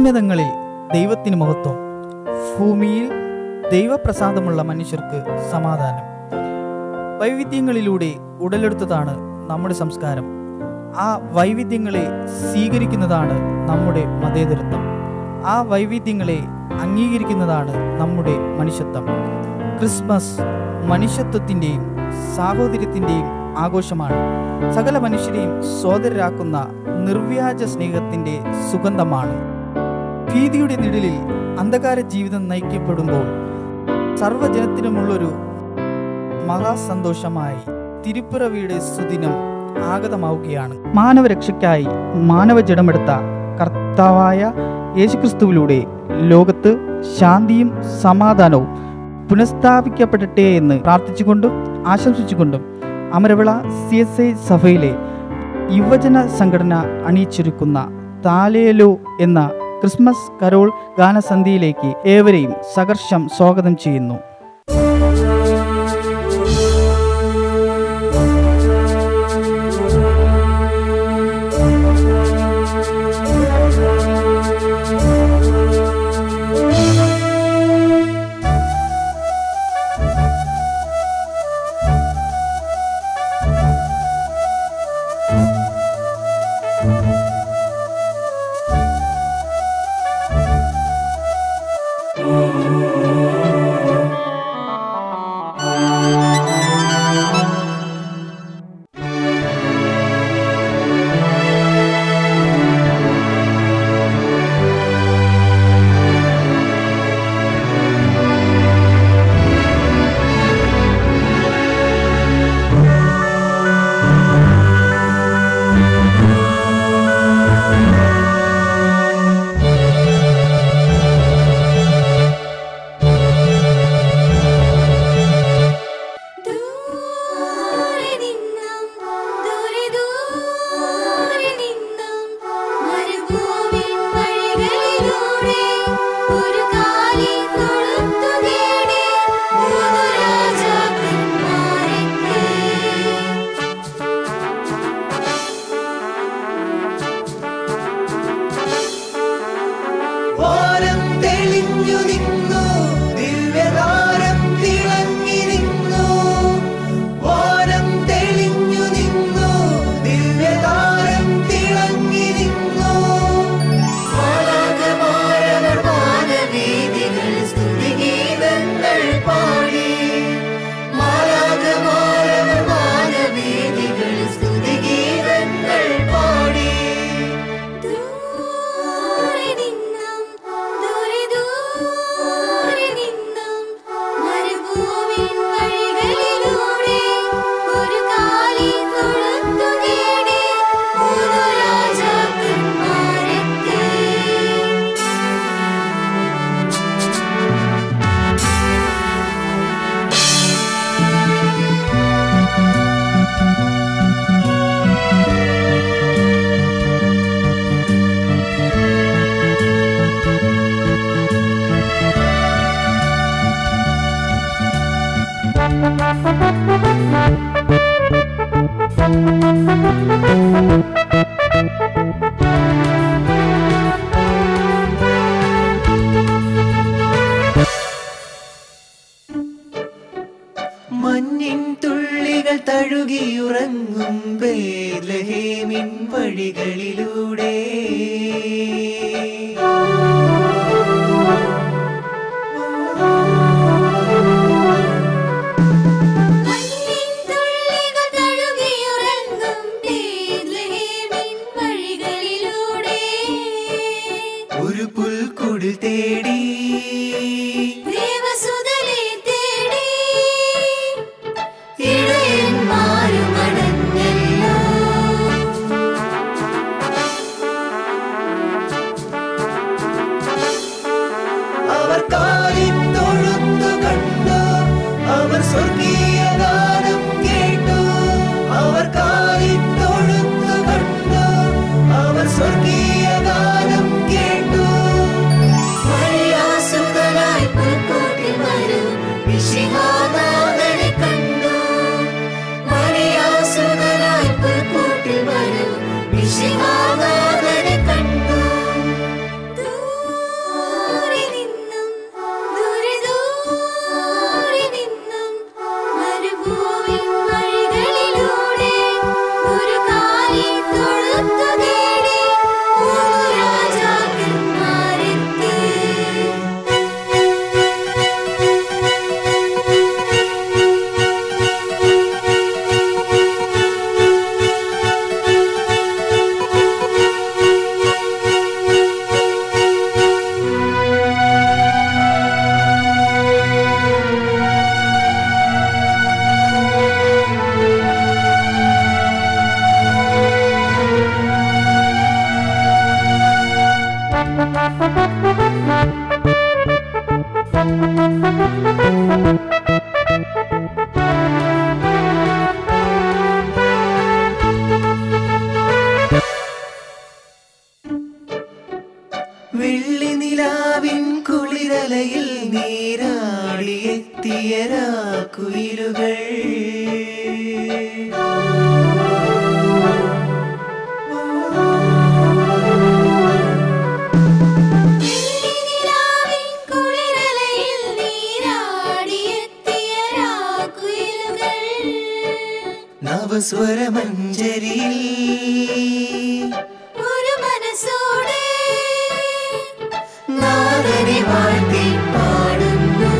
അത്യുന്നതങ്ങളിൽ ദൈവത്തിന് മഹത്വം ഭൂമിയിൽ ദൈവപ്രസാദമുള്ള മനുഷ്യർക്ക് സമാധാനം വൈവിധ്യങ്ങളിലൂടെ ഉടലെടുത്തതാണ് നമ്മുടെ സംസ്കാരം ആ വൈവിധ്യങ്ങളെ സ്വീകരിക്കുന്നതാണ് നമ്മുടെ മതേതരത്വം ആ വൈവിധ്യങ്ങളെ അംഗീകരിക്കുന്നതാണ് നമ്മുടെ മനുഷ്യത്വം ക്രിസ്മസ് മനുഷ്യത്വത്തിൻ്റെയും സാഹോദര്യത്തിൻ്റെയും ആഘോഷമാണ് സകല മനുഷ്യരെയും സോദരരാക്കുന്ന നിർവ്യാജ സ്നേഹത്തിൻ്റെ സുഗന്ധമാണ് ഭീതിയുടെ നിഴലിൽ അന്ധകാര ജീവിതം നയിക്കപ്പെടുമ്പോൾ സർവ്വജനത്തിനുമുള്ളൊരു മഹാസന്തോഷമായി തിരുപ്പിറവിയുടെ സുദിനം ആഗതമാവുകയാണ് മാനവരക്ഷയ്ക്കായി മാനവജടമെടുത്ത കർത്താവായ യേശുക്രിസ്തുവിലൂടെ ലോകത്ത് ശാന്തിയും സമാധാനവും പുനഃസ്ഥാപിക്കപ്പെടട്ടെ എന്ന് പ്രാർത്ഥിച്ചുകൊണ്ടും ആശംസിച്ചുകൊണ്ടും അമരവിള സി എസ് ഐ സഭയിലെ യുവജന സംഘടന അണിയിച്ചൊരുക്കുന്ന താലേലോ എന്ന ക്രിസ്മസ് കരോൾ ഗാനസന്ധിയിലേക്ക് ഏവരെയും സഹർഷം സ്വാഗതം ചെയ്യുന്നു ദൂരെ നിന്നും ദൂരെ ദൂരെ നിന്നും മരുഭൂമിൻ വഴികളിലൂടെ ഒരു കാലി തൊഴുത്തു നേടി മൂന്നു രാജാക്കന്മാരെത്തി വാനം തെളിഞ്ഞു നിന്നു ദിവ്യതാരം തിളങ്ങി നിന്നു വാനം തെളിഞ്ഞു നിന്നു ദിവ്യതാരം തിളങ്ങി നിന്നു മാലാഖമാരവർ വാനവീഥികൾ സ്തുതിഗീതങ്ങൾ പാടി മാലാഖമാരവർ വാനവീഥികൾ സ്തുതിഗീതങ്ങൾ പാടി ദൂരെ നിന്നും ദൂരെ ദൂരെ നിന്നും മരുഭൂമിൻ വഴികളിലൂടെ ഒരു കാലി തൊഴുത്തു നേടി മൂന്നു രാജാക്കന്മാരെത്തി മഞ്ഞിൻ തുള്ളികൾ തഴുകിയുറങ്ങും ബേലഹേമിൻ വഴികളിലൂടെ മഞ്ഞിൻ തുള്ളികൾ തഴുകിയുറങ്ങും ബേത്ലഹേമിൻ വഴികളിലൂടെ ഒരു പുൽക്കുടിൽ തേടി ദേവസുതനെ തേടി ഇടയന്മാരുമടഞ്ഞല്ലോ ും നവസ്വരമഞ്ജരിയിൽ ഒരു മനസ്സോടെ നാദനെ വാഴ്ത്തി പാടുന്നു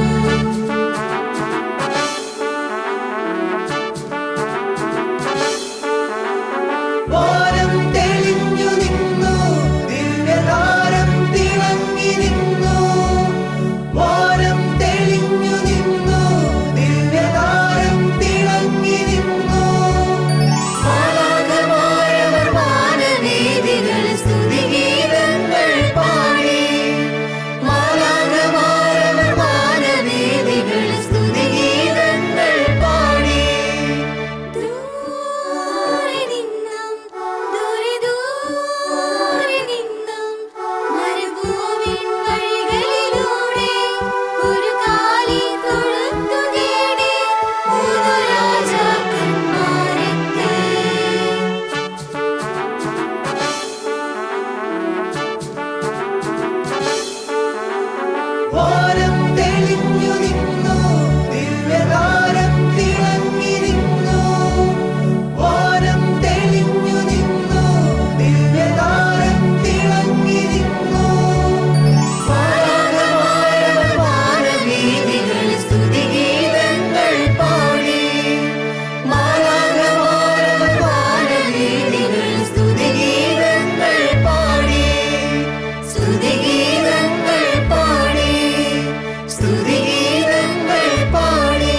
വാനം തെളിഞ്ഞു നിന്നു ദിവ്യതാരം തിളങ്ങി നിന്നു വാനം തെളിഞ്ഞു നിന്നു ദിവ്യതാരം തിളങ്ങി നിന്നു മാലാഖമാരവർ വാനവേദികൾ സ്തുതിഗീതങ്ങൾ പാടി മാലാഖമാരവർ വാനവേദികൾ സ്തുതിഗീതങ്ങൾ പാടി ദൂരെ നിന്നും ദൂരെ ദൂരെ നിന്നും മരുഭൂമിൻ വഴികളിലൂടെ ഒരു കാലി തൊഴുത്തു തേടി മൂന്നു രാജാക്കന്മാരെത്തി വാനം തെളിഞ്ഞു നിന്നു ദിവ്യതാരം തിളങ്ങി നിന്നു വാനം തെളിഞ്ഞു നിന്നു ദിവ്യതാരം തിളങ്ങി നിന്നു മാലാഖമാരവർ വാനവീഥികൾ സ്തുതിഗീതങ്ങൾ പാടി മാലാഖമാരവർ വാനവീഥികൾ സ്തുതിഗീതങ്ങൾ പാടി സ്തുതിഗീതങ്ങൾ പാടി സ്തുതിഗീതങ്ങൾ പാടി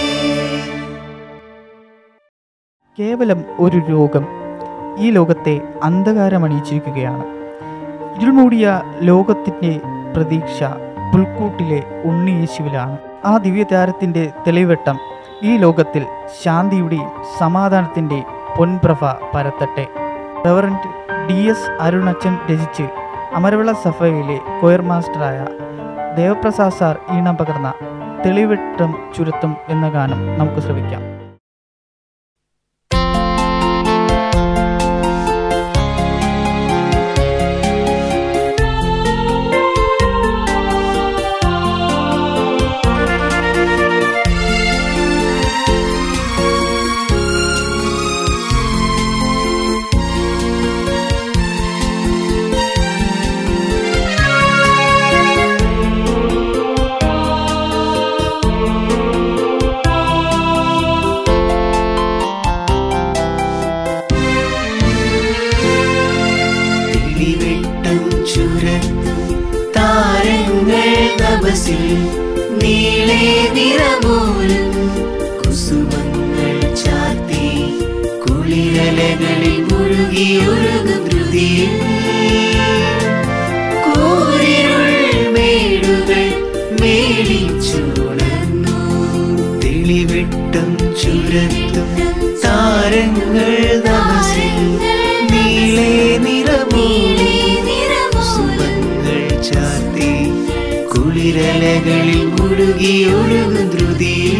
കേവലം ഒരു രോഗം ഈ ലോകത്തെ അന്ധകാരമണിയിച്ചിരിക്കുകയാണ് ഇരുൾമൂടിയ ലോകത്തിൻ്റെ പ്രതീക്ഷ പുൽക്കൂട്ടിലെ ഉണ്ണിയേശുവിലാണ് ആ ദിവ്യതാരത്തിൻ്റെ തെളിവെട്ടം ഈ ലോകത്തിൽ ശാന്തിയുടെയും സമാധാനത്തിൻ്റെയും പൊൻപ്രഭ പരത്തട്ടെ റവറൻറ്റ് ഡി എസ് അരുണച്ചൻ രചിച്ച് അമരവിള സഫയിലെ കൊയർ മാസ്റ്ററായ ദേവപ്രസാദ് സാർ ഈണം പകർന്ന തെളിവെട്ടം ചുരുത്തും എന്ന ഗാനം നമുക്ക് ശ്രമിക്കാം തിളിവെട്ടം ചുരത്തും താരങ്ങൾ തപസിൽ നീളെ നിറമൂലും കുസുമങ്ങൾ ചാത്തി കുളിരലകളിൽ മുഴുകി ഒഴുകും ധൃതിയിൽ കൂരിരുൾ മേടുകൾ മേളിച്ചുണർന്നു തെളിവെട്ടം ചുരത്തും താരങ്ങൾ തപസിൽ നീളെ നിറമൂലും സുമങ്ങൾ ചാത്തി കുളിരലകളിൽ മുഴുകി ഒഴുകും ധൃതിയിൽ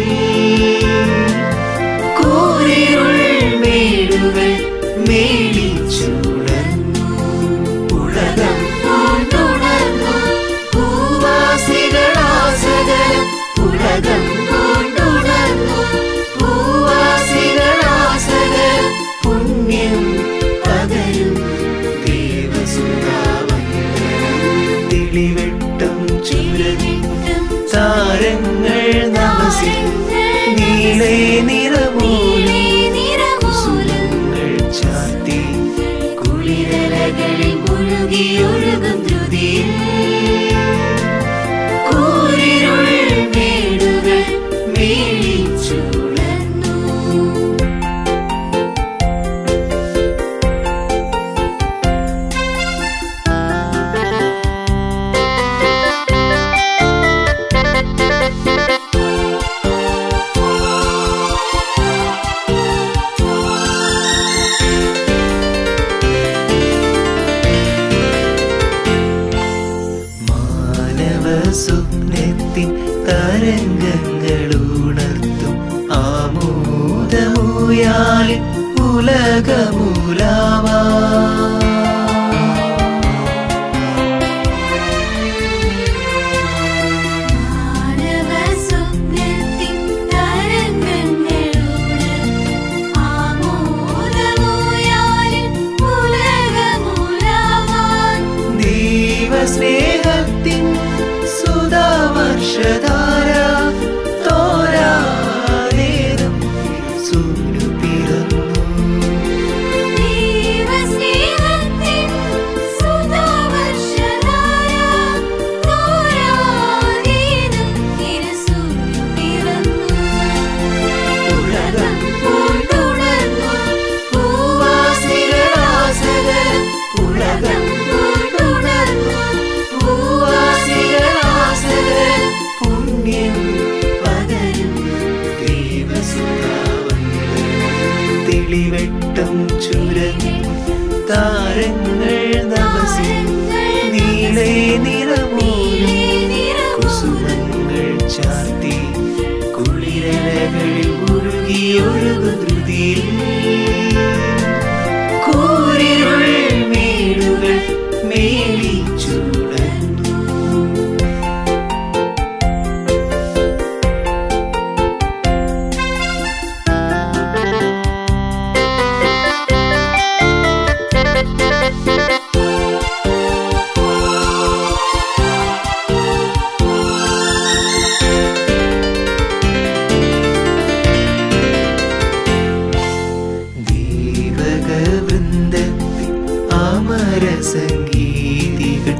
കോരിരുൾ മേടുകൾ മേളിച്ചുടർന്നു ഉലകം പൂണ്ടുണർന്നു പൂവാസികളാസകലം ഉലകം പൂണ്ടുണർന്നു പൂവാസികളാസകലം പുണ്യം പകരും ദേവസുതാവന്ദനം തെളിവെട്ടം ചുരവിട്ടം താരങ്ങൾ നമസിൽ നീളെ നിറമൂലും കുസുമങ്ങൾ ചാത്തി കുളിരലകളിൽ മുഴുകി ഒഴുകും ധൃതിയിൽ കൂരിരുൾ മേടുകൾ മേളിച്ചുളർന്നു മാനവ സ്വപ്നത്തിൻ തരംഗങ്ങൾ ഉണർത്തും ആമോദമൂയാലിൽ ഉലകമൂലാവാ മാനവ സ്വപ്നത്തിൻ തരംഗങ്ങളോട് സൂനു പിറന്നു ദൈവസ്നേഹത്തിൻ സുധാവർഷധാര തോരാതീനം തിരുസൂര്യൻ പിറന്നു. ഉലകം പൂണ്ടുണർന്നു പൂവാസികളാസകലം. ഉലകം പൂണ്ടുണർന്നു പൂവാസികളാസകലം. പുണ്യം പകരും തെളിവെട്ടം ചുരന്നു താരങ്ങൾ നവസിൽ നീളെ നിറമൂലും കുസുമങ്ങൾ ചാർത്തി കുളിരലകളിൽ ഒഴുകി ഒഴുകും ധൃതിയിൽ കൂരിരുൾ മേടുകൾ മേലി ചൂടന്നു ദീപകവൃന്ദത്തിൽ അമരസംഗീതികൾ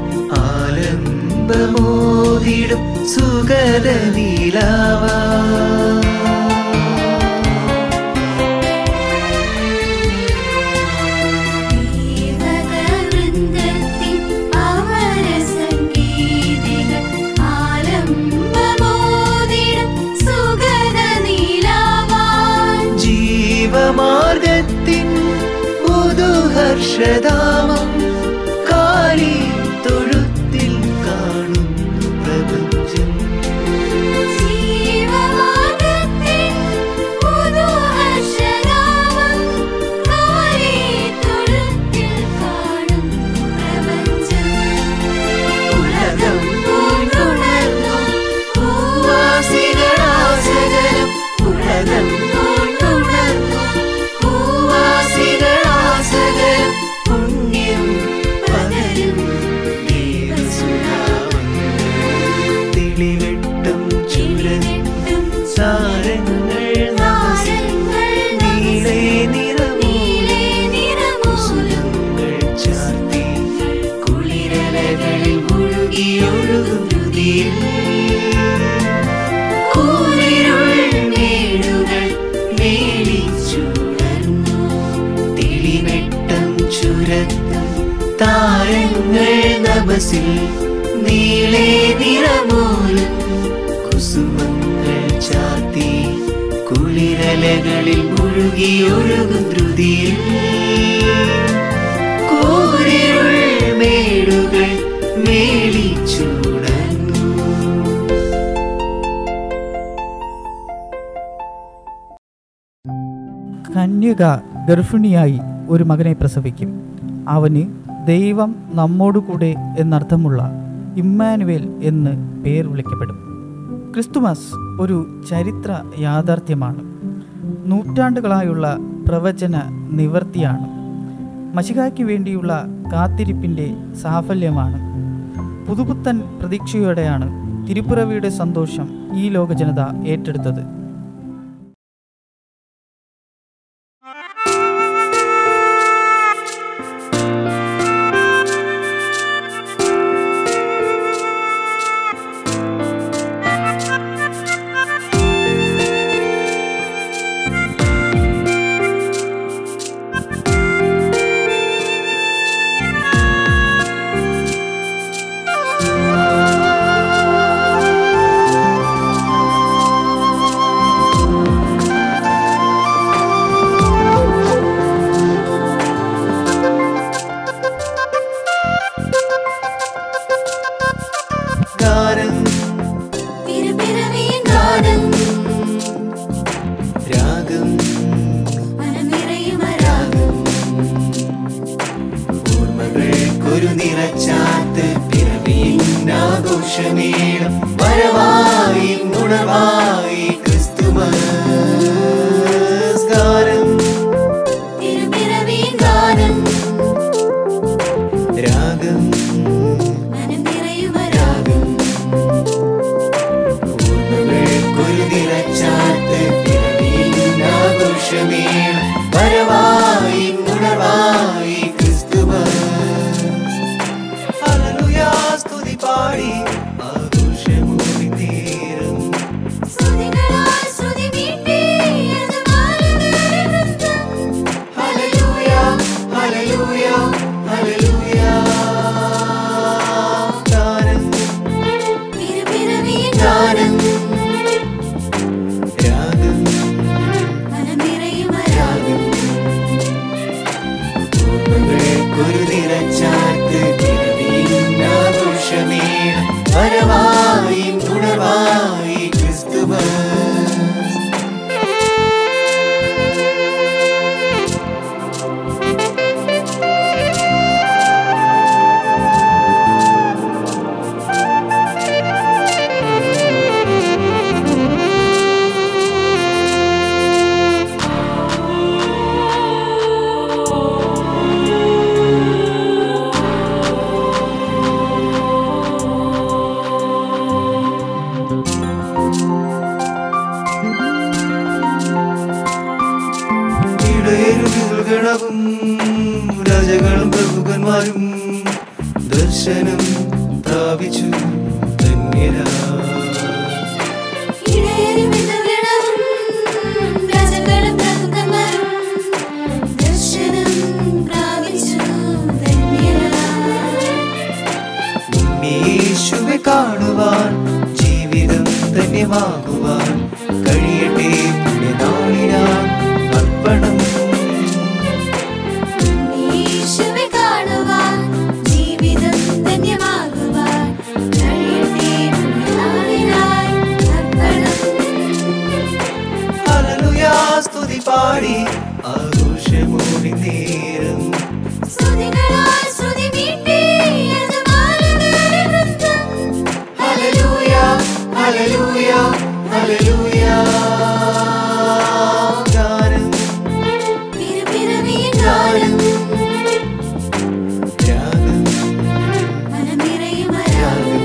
ആലംബമോതിടും സുഗത നീലാവാ ദീപകവൃന്ദത്തിൻ അമരസംഗീതികൾ ആലംബമോതിടും സുഗതനീലാവാൻ. ജീവമാർഗത്തിൻ പുതുഹർഷധാമം കാലി തൊഴുത്തിൽ കാണുന്നു പ്രപഞ്ചം ജീവമാർഗത്തിൻ പുതുഹർഷനാമം കാലിത്തൊഴുത്തിൽ കാണുന്നു പ്രപഞ്ചം. ഉലകം പൂണ്ടുണർന്നു പൂവാസികളാസകലം. ഉലകം പൂണ്ടുണർന്നു പൂവാസികളാസകലം. പുണ്യം പകരും തെളിവെട്ടം ചുരന്നു സാരങ്ങൾ നവസിൽ നീളെ നിറമൂലും കുസുമങ്ങൾ ചാർത്തി കുളിരലകളിൽ മുഴുകി ഒഴുകും ധൃതിയിൽ കൂരിരുൾ മേടുകൾ മേലി ചൂടന്നു തെളിവെട്ടം ചുരത്തും താരങ്ങൾ നമസിൽ നീളെ നിറമൂലും കുസുമങ്ങൾ ചാർത്തി കുളിരലകളിൽ മുഴുകി ഒഴുകും ധൃതിയിൽ കൂരിരുൾ മേടുകൾ മേലി ചൂടന്നു കന്യക ഗർഭിണിയായി ഒരു മകനെ പ്രസവിക്കും അവന് ദൈവം നമ്മോടുകൂടെ എന്നർത്ഥമുള്ള ഇമ്മാനുവേൽ എന്ന് പേർ വിളിക്കപ്പെടും ക്രിസ്തുമസ് ഒരു ചരിത്ര യാഥാർത്ഥ്യമാണ് നൂറ്റാണ്ടുകളായുള്ള പ്രവചന നിവർത്തിയാണ് മഷികായ്ക്ക് വേണ്ടിയുള്ള കാത്തിരിപ്പിൻ്റെ സാഫല്യമാണ് പുതുപുത്തൻ പ്രതീക്ഷയോടെയാണ് തിരുപ്പിറവിയുടെ സന്തോഷം ഈ ലോക ജനത ഏറ്റെടുത്തത് ഗാനം തിരുപ്പിറവിയിൻ ഗാനം രാഗം മനം നിറയും രാഗം ഓർമ്മകൾക്കൊരു നിറച്ചാത്ത് പിറവിയിന്നാഘോഷമേളം വരവായി ഉണർവായി ക്രിസ്തുമസ് ഗാനം തിരുപ്പിറവിയിൻ ഗാനം രാഗം മനം നിറയും രാഗം ഓർമ്മകൾക്കൊരു നിറച്ചാത്ത് പിറവിയിന്നാഘോഷം ആഘോഷമേള വരവായി ഉണർവായി ക്രിസ്തുമസ് ഹല്ലേലൂയ സ്തുതി പാടി ആഘോഷമൂടി നേരം സ്തുതികളാൽ സ്തുതി മീട്ടി യജമാനന്റെ നൃത്തം. ഹല്ലേലൂയ ഹല്ലേലൂയ ഹല്ലേലൂയ ഗാനം തിരുപ്പിറവിயின் ഗാനം രാഗം മനം നിറയും ആരാധന. ഒരു നിറച്ചാത്ത് ആഘോഷമേള വരവായി ഉണർവായി ക്രിസ്തുമസ് ഇടയരുകളവും രാജകളും പ്രഭുക്കന്മാരും ദർശനം പ്രാപിച്ചു ധന്യരാ ഇടയരും വിധവകളും രാജകളും പ്രഭുക്കന്മാരും ദർശനം പ്രാപിച്ചു ധന്യരായി. യേശുവെ കാണുവാൻ ജീവിതം ധന്യമാകുവാൻ കഴിയട്ടെ പുണ്യനാളിനാം അർപ്പണം യേശുവെ കാണുവാൻ ജീവിതം ധന്യമാകുവാൻ കഴിയട്ടെ പുണ്യനാളിനായി അർപ്പണം. ഹല്ലേലൂയ സ്തുതി പാടി ആഘോഷമൂടി നേരം സ്തുതികളാൽ സ്തുതി മീട്ടി യജമാനന്റെ നൃത്തം. ഹല്ലേലൂയ ഹല്ലേലൂയ ഹല്ലേലൂയ ഗാനം തിരുപ്പിറവിயின் ഗാനം രാഗം മനം നിറയും ആരാധന.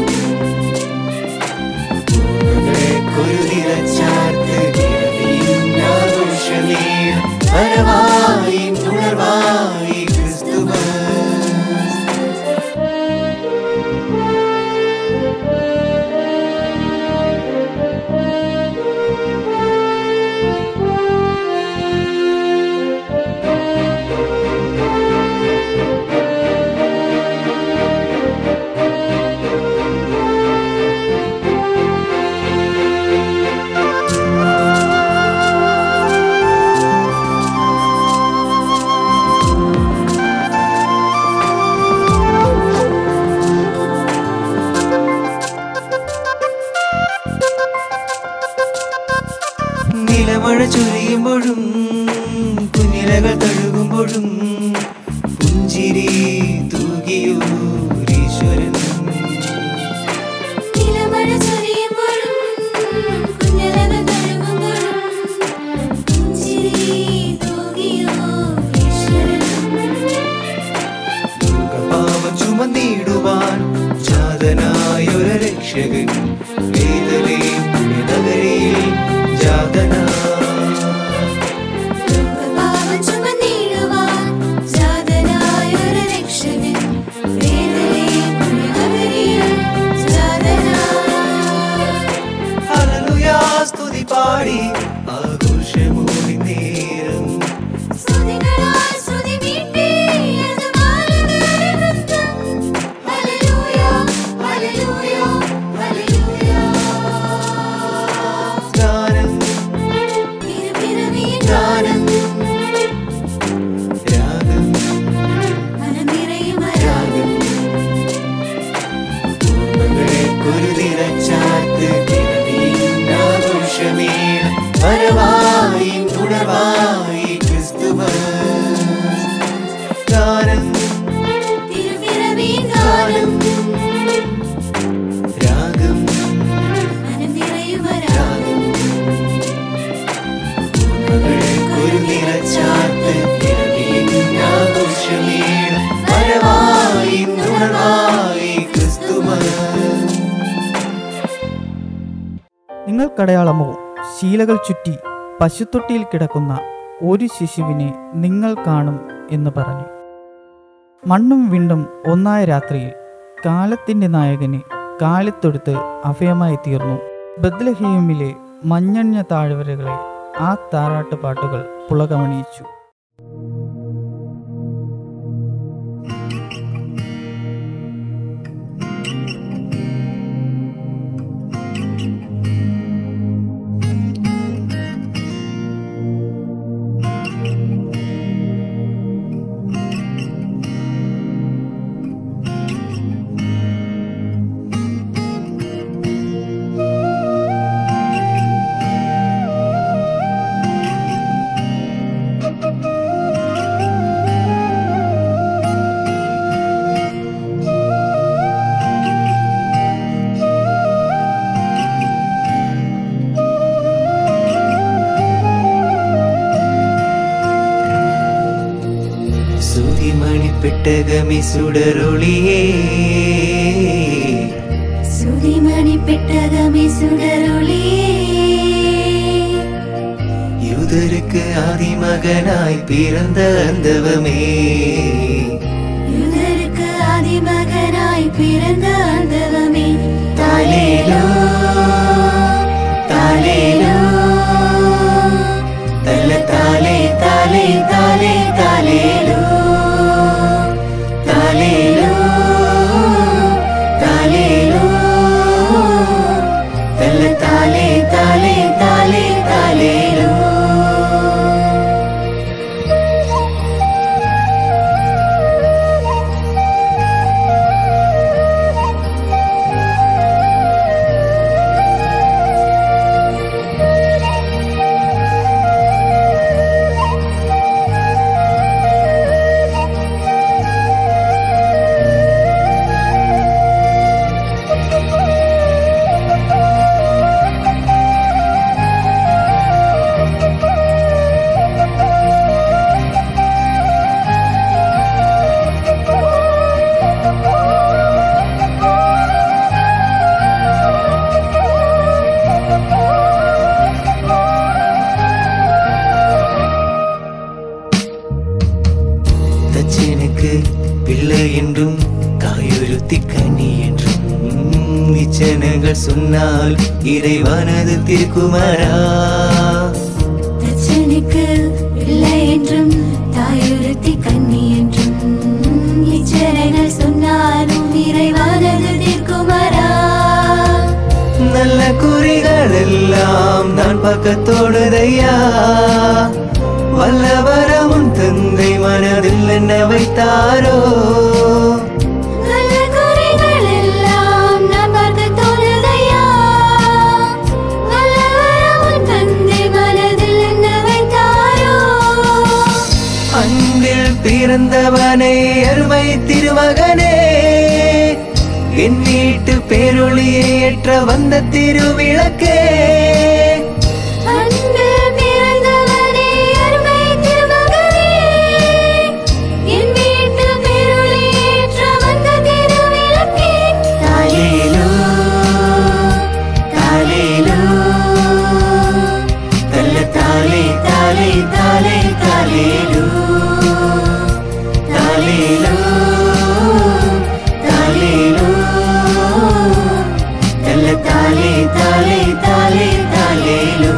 ഒരു നിറച്ചാർത്ത് ആഘോഷമേള വരവായി ഉണർവായി ക്രിസ്തുമസ് നിലമഴ ചൊരിയുമ്പോഴും കുഞ്ഞിലകൾ തഴുകുമ്പോഴും പുഞ്ചിരി തൂകിയൂരീശ്വരൻ നിലമഴ ചൊരിയുമ്പോഴും കുഞ്ഞലകൾ തഴുകുമ്പോഴും പുഞ്ചിരി തൂകിയോ ഈശ്വരൻ. ലോകപാപം ചുമന്നിടുവാൻ ജാതനായൊരു രക്ഷകൻ വേദലേ പുണ്യനഗരിയിൽ ജാതനാ ലോകപാപം ചുമന്നിടുവാൻ ജാതനായൊരു രക്ഷകൻ വേദനേ പുണ്യനഗരിയിൽ ജാതനായി. ഹല്ലേലൂയ സ്തുതി പാടി ആഘോഷമൂടി നേരം സ്തുതികളാൽ സ്തുതി മീട്ടി യജമാനന്റെ നൃത്തം. Hallelujah, hallelujah, hallelujah. ഗാനം തിരുപ്പിറവിயின் ഗാനം രാഗം മനം നിറയും ആരാധന. ഒരു നിറച്ചാർത്ത് ആഘോഷമേള വരവായി ഉണർവായി ക്രിസ്തുമസ് ഗാനം തിരുപ്പിറവിயின் ഗാനം രാഗം മനം നിറയും ആരാധന. ഒരു നിറച്ചാർത്ത് ആഘോഷമേള വരവായി ഉണർവായി ക്രിസ്തുമസ് നിങ്ങൾക്കടയാളമോ ശീലകൾ ചുറ്റി പശുത്തൊട്ടിയിൽ കിടക്കുന്ന ഒരു ശിശുവിനെ നിങ്ങൾ കാണും എന്ന് പറഞ്ഞു മണ്ണും വിണ്ടും ഒന്നായ രാത്രിയിൽ കാലത്തിൻ്റെ നായകന് കാലിത്തൊടുത്ത് അഭയമായി തീർന്നു ബദ്ലഹേമിലെ മഞ്ഞഞ്ഞ താഴ്വരകളെ ആ താരാട്ട് പാട്ടുകൾ പുളകമണിയിച്ചു സുതിമണിപ്പെട്ടകമി സുടരൊളിയേ സുതിമണി പെട്ടകമേ സുടരൊളിയേ யூதருக்கு ஆதிமகனாய் பிறந்த அந்தவமே யூதருக்கு ஆதிமகனாய் பிறந்த அந்தவமே தாலேலோ தாலேலோ தல்ல தாலே தாலே தாலே தாலேலோ தாலேலோ தாலேலோ தல்ல தாலே தாலே தாலே தாலேலோ தச்சனுக்கு பிள்ளை என்றும் காயொருத்தி கனி என்றும் நிச்சனங்கள் சொன்னால் இறைவனது திருக்குமரா தச்சனுக்கு பிள்ளை என்றும் தாயொருத்தி கன்னி என்றும் இச்சரைகள் சொன்னாலும் இறைவானது தீர்க்குமரா நல்ல குறிகள் எல்லாம் நான் பக்கத்தோடுதையா வல்லவரமும் தந்தை மனதில் என்ன வைத்தாரோ நல்ல குறைகள் எல்லாம் நான் பார்க்க தோணுதையா வல்லவரம் உன் தந்தை மனதில் என்ன வைத்தாரோ அன்பில் பிறந்தவனே அருமை திருமகனே என் வீட்டு பேரொளியை ஏற்ற வந்த திருவிளக்கே அன்பில் பிறந்தவனே அருமை திருமகனே என் வீட்டு பேரொளி ஏற்ற வந்த திருவிளக்கே தாலேலோ தாலேலோ தல்ல தாலே தாலே தாலே தாலேலோ தாலேலோ தாலேலோ தல்ல தாலே தாலே தாலே தாலேலோ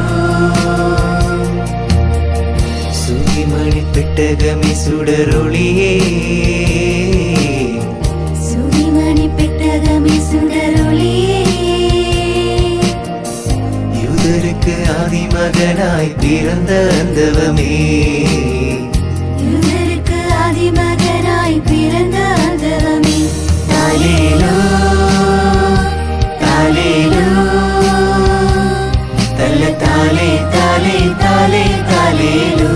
சுதிமணி பெட்டகமே சுடரொளியே சுதிமணி பெட்டகமே சுடரொளியே யூதருக்கு ஆதிமகனாய் பிறந்த அந்தவமே யூதருக்கு ஆதிமகனாய் பிறந்த அந்தவமே தாலேலோ தாலேலோ தல்ல தாலே தாலே தாலே தாலேலோ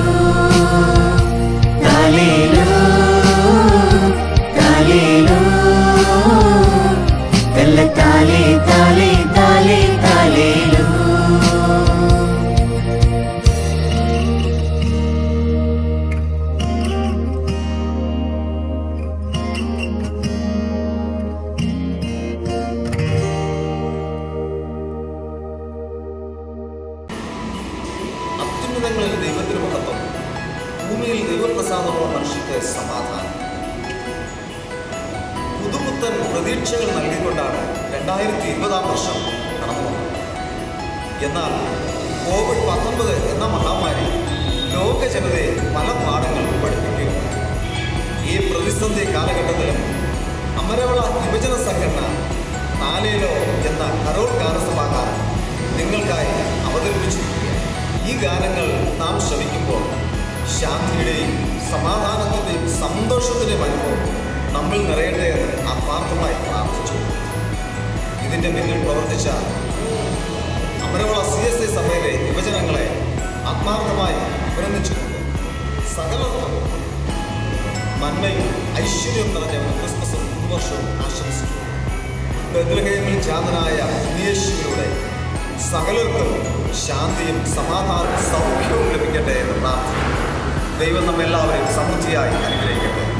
தாலேலோ தாலேலோ தல்ல தாலே தாலே தாலே தாலேலோ ഭൂമിയിൽ ദൈവപ്രസാദമുള്ള മനുഷ്യർക്ക് സമാധാനം പുതുപുത്തൻ പ്രതീക്ഷകൾ നൽകിക്കൊണ്ടാണ് രണ്ടായിരത്തി ഇരുപതാം വർഷം കടന്നു വന്നത് എന്നാൽ കോവിഡ് പത്തൊൻപത് എന്ന മഹാമാരി ലോക ജനതയെ പല പാഠങ്ങൾ പഠിപ്പിക്കുകയാണ് ഈ പ്രതിസന്ധി കാലഘട്ടത്തിലും അമരവള യുവജന സംഘടന നാലേലോ എന്ന കരോൾ ഗാനസഭാഗാനം നിങ്ങൾക്കായി അവതരിപ്പിച്ചിരിക്കുകയാണ് ഈ ഗാനങ്ങൾ നാം ശ്രമിക്കുമ്പോൾ ശാന്തിയുടെയും സമാധാനത്തിൻ്റെയും സന്തോഷത്തിൻ്റെയും അനുഭവം നമ്മിൽ നിറയട്ടെ എന്ന് ആത്മാർത്ഥമായി പ്രാർത്ഥിച്ചു ഇതിൻ്റെ പിന്നിൽ പ്രവർത്തിച്ച അമരവള സി എസ് ഐ സഭയിലെ യുവജനങ്ങളെ ആത്മാർത്ഥമായി അഭിനന്ദിച്ചുകൊണ്ട് സകലർക്കും നന്മയും ഐശ്വര്യവും നിറഞ്ഞ ഒരു ക്രിസ്മസും പുതുവർഷവും ആശംസിച്ചു ബദ്രഹേമിൽ ജാതനായ ഉണ്ണിയേശുവിലൂടെ സകലർക്കും ശാന്തിയും സമാധാനവും സൗഖ്യവും ലഭിക്കട്ടെ എന്ന് പ്രാർത്ഥിക്കുന്നു ദൈവം നമ്മെല്ലാവരെയും സമൃദ്ധിയായി അനുഗ്രഹിക്കട്ടെ